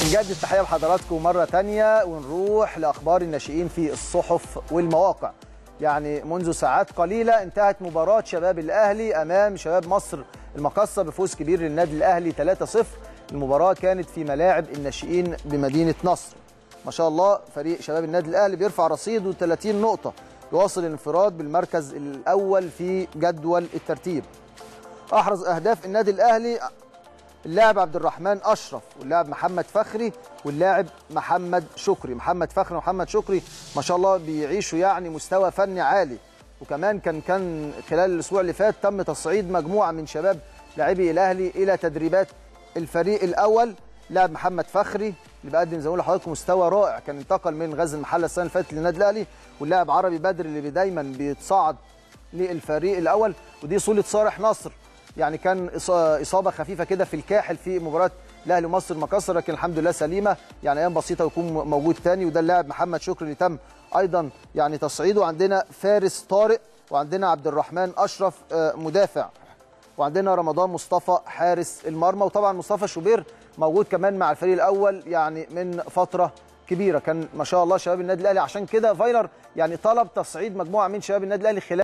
بنجدد تحيه لحضراتكم مره تانية ونروح لاخبار الناشئين في الصحف والمواقع يعني منذ ساعات قليله انتهت مباراه شباب الاهلي امام شباب مصر المقصه بفوز كبير للنادي الاهلي 3-0 المباراه كانت في ملاعب الناشئين بمدينه نصر ما شاء الله فريق شباب النادي الاهلي بيرفع رصيده 30 نقطه يواصل الانفراد بالمركز الاول في جدول الترتيب احرز اهداف النادي الاهلي اللاعب عبد الرحمن اشرف واللاعب محمد فخري واللاعب محمد شكري محمد فخري ومحمد شكري ما شاء الله بيعيشوا يعني مستوى فني عالي وكمان كان كان خلال الاسبوع اللي فات تم تصعيد مجموعه من شباب لاعبي الاهلي الى تدريبات الفريق الاول لاعب محمد فخري اللي بقدم زي ما لحضراتكم مستوى رائع كان انتقل من غزل المحله السنه اللي فاتت للنادي الاهلي واللاعب عربي بدر اللي دايما بيتصعد للفريق الاول ودي صوله صالح نصر يعني كان اصابه خفيفه كده في الكاحل في مباراه الاهلي ومصر المقصه لكن الحمد لله سليمه يعني ايام بسيطه ويكون موجود تاني وده اللاعب محمد شكري اللي تم ايضا يعني تصعيده عندنا فارس طارق وعندنا عبد الرحمن اشرف مدافع وعندنا رمضان مصطفى حارس المرمى وطبعا مصطفى شوبير موجود كمان مع الفريق الاول يعني من فتره كبيره كان ما شاء الله شباب النادي الاهلي عشان كده فايلر يعني طلب تصعيد مجموعه من شباب النادي الاهلي خلال